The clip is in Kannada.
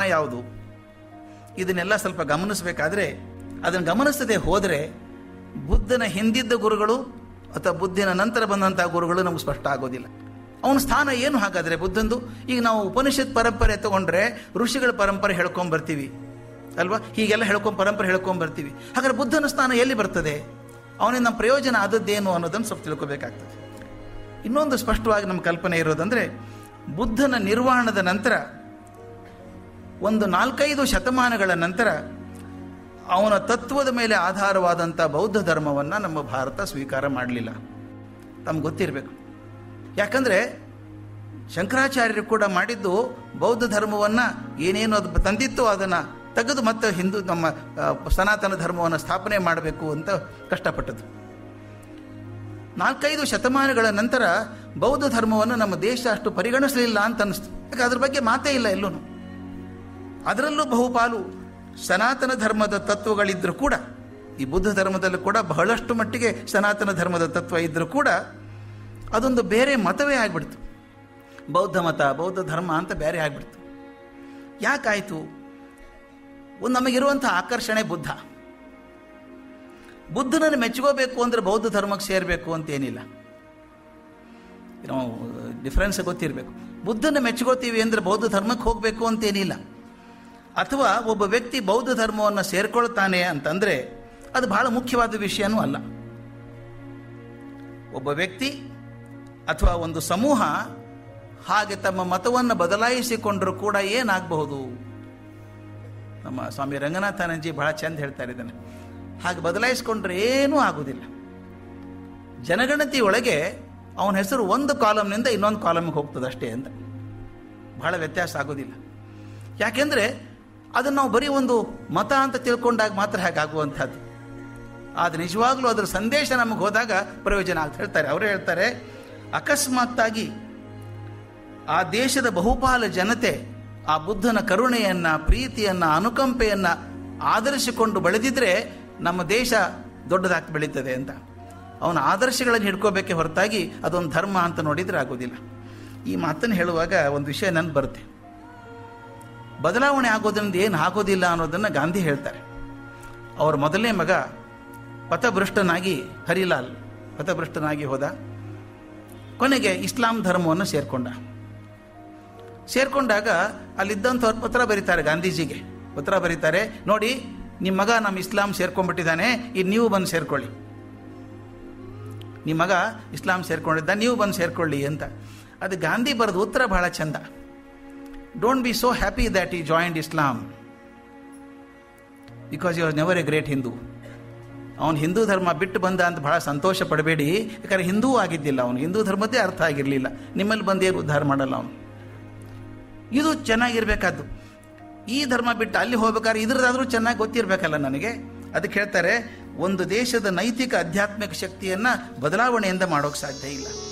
ಯಾವುದು ಇದನ್ನೆಲ್ಲ ಸ್ವಲ್ಪ ಗಮನಿಸಬೇಕಾದ್ರೆ ಅದನ್ನು ಗಮನಿಸದೆ ಹೋದರೆ ಬುದ್ಧನ ಹಿಂದಿದ್ದ ಗುರುಗಳು ಅಥವಾ ಬುದ್ಧನ ನಂತರ ಬಂದಂತಹ ಗುರುಗಳು ನಮ್ಗೆ ಸ್ಪಷ್ಟ ಆಗೋದಿಲ್ಲ ಅವನ ಸ್ಥಾನ ಏನು ಹಾಗಾದರೆ ಬುದ್ಧಂದು ಈಗ ನಾವು ಉಪನಿಷತ್ ಪರಂಪರೆ ತಗೊಂಡ್ರೆ ಋಷಿಗಳ ಪರಂಪರೆ ಹೇಳ್ಕೊಂಡ್ ಬರ್ತೀವಿ ಅಲ್ವಾ ಹೀಗೆಲ್ಲ ಹೇಳ್ಕೊಂಡ್ ಪರಂಪರೆ ಹೇಳ್ಕೊಂಡ್ ಬರ್ತೀವಿ ಹಾಗಾದ್ರೆ ಬುದ್ಧನ ಸ್ಥಾನ ಎಲ್ಲಿ ಬರ್ತದೆ ಅವನಿಂದ ನಮ್ಮ ಪ್ರಯೋಜನ ಆದದ್ದೇನು ಅನ್ನೋದನ್ನು ಸ್ವಲ್ಪ ತಿಳ್ಕೊಬೇಕಾಗ್ತದೆ ಇನ್ನೊಂದು ಸ್ಪಷ್ಟವಾಗಿ ನಮ್ಮ ಕಲ್ಪನೆ ಇರೋದಂದ್ರೆ ಬುದ್ಧನ ನಿರ್ವಾಣದ ನಂತರ ಒಂದು ನಾಲ್ಕೈದು ಶತಮಾನಗಳ ನಂತರ ಅವನ ತತ್ವದ ಮೇಲೆ ಆಧಾರವಾದಂಥ ಬೌದ್ಧ ಧರ್ಮವನ್ನು ನಮ್ಮ ಭಾರತ ಸ್ವೀಕಾರ ಮಾಡಲಿಲ್ಲ ತಮ್ಗೆ ಗೊತ್ತಿರಬೇಕು ಯಾಕಂದರೆ ಶಂಕರಾಚಾರ್ಯರು ಕೂಡ ಮಾಡಿದ್ದು ಬೌದ್ಧ ಧರ್ಮವನ್ನು ಏನೇನು ಅದು ತಂದಿತ್ತು ಅದನ್ನು ತೆಗೆದು ಮತ್ತೆ ಹಿಂದೂ ನಮ್ಮ ಆ, ಸನಾತನ ಧರ್ಮವನ್ನು ಸ್ಥಾಪನೆ ಮಾಡಬೇಕು ಅಂತ ಕಷ್ಟಪಟ್ಟದ್ದು ನಾಲ್ಕೈದು ಶತಮಾನಗಳ ನಂತರ ಬೌದ್ಧ ಧರ್ಮವನ್ನು ನಮ್ಮ ದೇಶ ಅಷ್ಟು ಪರಿಗಣಿಸಲಿಲ್ಲ ಅಂತ ಅನಿಸ್ತು ಯಾಕೆ ಅದ್ರ ಬಗ್ಗೆ ಮಾತೇ ಇಲ್ಲ ಎಲ್ಲೂ ಅದರಲ್ಲೂ ಬಹುಪಾಲು ಸನಾತನ ಧರ್ಮದ ತತ್ವಗಳಿದ್ದರೂ ಕೂಡ ಈ ಬುದ್ಧ ಧರ್ಮದಲ್ಲೂ ಕೂಡ ಬಹಳಷ್ಟು ಮಟ್ಟಿಗೆ ಸನಾತನ ಧರ್ಮದ ತತ್ವ ಇದ್ದರೂ ಕೂಡ ಅದೊಂದು ಬೇರೆ ಮತವೇ ಆಗಿಬಿಡ್ತು ಬೌದ್ಧ ಮತ ಬೌದ್ಧ ಧರ್ಮ ಅಂತ ಬೇರೆ ಆಗಿಬಿಡ್ತು ಯಾಕಾಯಿತು ಒಂದು ನಮಗಿರುವಂಥ ಆಕರ್ಷಣೆ ಬುದ್ಧ ಬುದ್ಧನನ್ನು ಮೆಚ್ಕೋಬೇಕು ಅಂದರೆ ಬೌದ್ಧ ಧರ್ಮಕ್ಕೆ ಸೇರಬೇಕು ಅಂತೇನಿಲ್ಲ ನಾವು ಡಿಫ್ರೆನ್ಸ್ ಗೊತ್ತಿರಬೇಕು ಬುದ್ಧನ ಮೆಚ್ಕೋತೀವಿ ಅಂದರೆ ಬೌದ್ಧ ಧರ್ಮಕ್ಕೆ ಹೋಗಬೇಕು ಅಂತೇನಿಲ್ಲ ಅಥವಾ ಒಬ್ಬ ವ್ಯಕ್ತಿ ಬೌದ್ಧ ಧರ್ಮವನ್ನು ಸೇರ್ಕೊಳ್ತಾನೆ ಅಂತಂದರೆ ಅದು ಬಹಳ ಮುಖ್ಯವಾದ ವಿಷಯನೂ ಅಲ್ಲ ಒಬ್ಬ ವ್ಯಕ್ತಿ ಅಥವಾ ಒಂದು ಸಮೂಹ ಹಾಗೆ ತಮ್ಮ ಮತವನ್ನು ಬದಲಾಯಿಸಿಕೊಂಡರೂ ಕೂಡ ಏನಾಗಬಹುದು ನಮ್ಮ ಸ್ವಾಮಿ ರಂಗನಾಥಾನಂಜಿ ಬಹಳ ಚಂದ ಹೇಳ್ತಾರೆ ಇದನ್ನು ಹಾಗೆ ಬದಲಾಯಿಸಿಕೊಂಡ್ರೆ ಏನೂ ಆಗುವುದಿಲ್ಲ ಜನಗಣತಿ ಒಳಗೆ ಅವನ ಹೆಸರು ಒಂದು ಕಾಲಮ್ನಿಂದ ಇನ್ನೊಂದು ಕಾಲಮ್ಗೆ ಹೋಗ್ತದೆ ಅಷ್ಟೇ ಅಂತ ಬಹಳ ವ್ಯತ್ಯಾಸ ಆಗೋದಿಲ್ಲ ಯಾಕೆಂದರೆ ಅದನ್ನು ನಾವು ಬರೀ ಒಂದು ಮತ ಅಂತ ತಿಳ್ಕೊಂಡಾಗ ಮಾತ್ರ ಹಾಗಾಗುವಂಥದ್ದು ಆದರೆ ನಿಜವಾಗ್ಲೂ ಅದರ ಸಂದೇಶ ನಮಗೆ ಹೋದಾಗ ಪ್ರಯೋಜನ ಅಂತ ಹೇಳ್ತಾರೆ ಅವರೇ ಹೇಳ್ತಾರೆ ಅಕಸ್ಮಾತ್ತಾಗಿ ಆ ದೇಶದ ಬಹುಪಾಲ ಜನತೆ ಆ ಬುದ್ಧನ ಕರುಣೆಯನ್ನ ಪ್ರೀತಿಯನ್ನ ಅನುಕಂಪೆಯನ್ನ ಆಧರಿಸಿಕೊಂಡು ಬೆಳೆದಿದ್ರೆ ನಮ್ಮ ದೇಶ ದೊಡ್ಡದಾಗಿ ಬೆಳೀತದೆ ಅಂತ ಅವನ ಆದರ್ಶಗಳನ್ನು ಹಿಡ್ಕೋಬೇಕೆ ಹೊರತಾಗಿ ಅದೊಂದು ಧರ್ಮ ಅಂತ ನೋಡಿದ್ರೆ ಆಗೋದಿಲ್ಲ ಈ ಮಾತನ್ನು ಹೇಳುವಾಗ ಒಂದು ವಿಷಯ ನನ್ಗೆ ಬರುತ್ತೆ ಬದಲಾವಣೆ ಆಗೋದ್ರಿಂದ ಏನು ಆಗೋದಿಲ್ಲ ಅನ್ನೋದನ್ನು ಗಾಂಧಿ ಹೇಳ್ತಾರೆ ಅವರ ಮೊದಲನೇ ಮಗ ಪಥಭೃಷ್ಟನಾಗಿ ಹರಿಲಾಲ್ ಪಥಭೃಷ್ಟನಾಗಿ ಹೋದ ಕೊನೆಗೆ ಇಸ್ಲಾಂ ಧರ್ಮವನ್ನು ಸೇರ್ಕೊಂಡ ಸೇರ್ಕೊಂಡಾಗ ಅಲ್ಲಿದ್ದಂಥವ್ರು ಪತ್ರ ಬರೀತಾರೆ ಗಾಂಧೀಜಿಗೆ ಪತ್ರ ಬರೀತಾರೆ ನೋಡಿ ನಿಮ್ಮ ಮಗ ನಮ್ಮ ಇಸ್ಲಾಂ ಸೇರ್ಕೊಂಡ್ಬಿಟ್ಟಿದ್ದಾನೆ ಇದು ನೀವು ಬಂದು ಸೇರ್ಕೊಳ್ಳಿ ನಿಮ್ಮ ಮಗ ಇಸ್ಲಾಂ ಸೇರ್ಕೊಂಡಿದ್ದ ನೀವು ಬಂದು ಸೇರ್ಕೊಳ್ಳಿ ಅಂತ ಅದು ಗಾಂಧಿ ಬರೆದ ಉತ್ತರ ಬಹಳ ಚಂದ don't be so happy that he joined Islam because you was never a great Hindu ಅವನು ಹಿಂದೂ ಧರ್ಮ ಬಿಟ್ಟು ಬಂದ ಅಂತ ಬಹಳ ಸಂತೋಷ ಪಡಬೇಡಿ ಯಾಕಂದ್ರೆ ಹಿಂದೂ ಆಗಿದ್ದಿಲ್ಲ ಅವನು ಹಿಂದೂ ಧರ್ಮದ್ದೇ ಅರ್ಥ ಆಗಿರಲಿಲ್ಲ ನಿಮ್ಮಲ್ಲಿ ಬಂದೇನು ಉದ್ಧಾರ ಮಾಡಲ್ಲ ಅವನು ಇದು ಚೆನ್ನಾಗಿರ್ಬೇಕಾದ್ದು ಈ ಧರ್ಮ ಬಿಟ್ಟು ಅಲ್ಲಿ ಹೋಗ್ಬೇಕಾದ್ರೆ ಇದ್ರದಾದ್ರೂ ಚೆನ್ನಾಗಿ ಗೊತ್ತಿರಬೇಕಲ್ಲ ನನಗೆ ಅದಕ್ಕೆ ಹೇಳ್ತಾರೆ ಒಂದು ದೇಶದ ನೈತಿಕ ಆಧ್ಯಾತ್ಮಿಕ ಶಕ್ತಿಯನ್ನು ಬದಲಾವಣೆಯಿಂದ ಮಾಡೋಕ್ಕೆ ಸಾಧ್ಯ ಇಲ್ಲ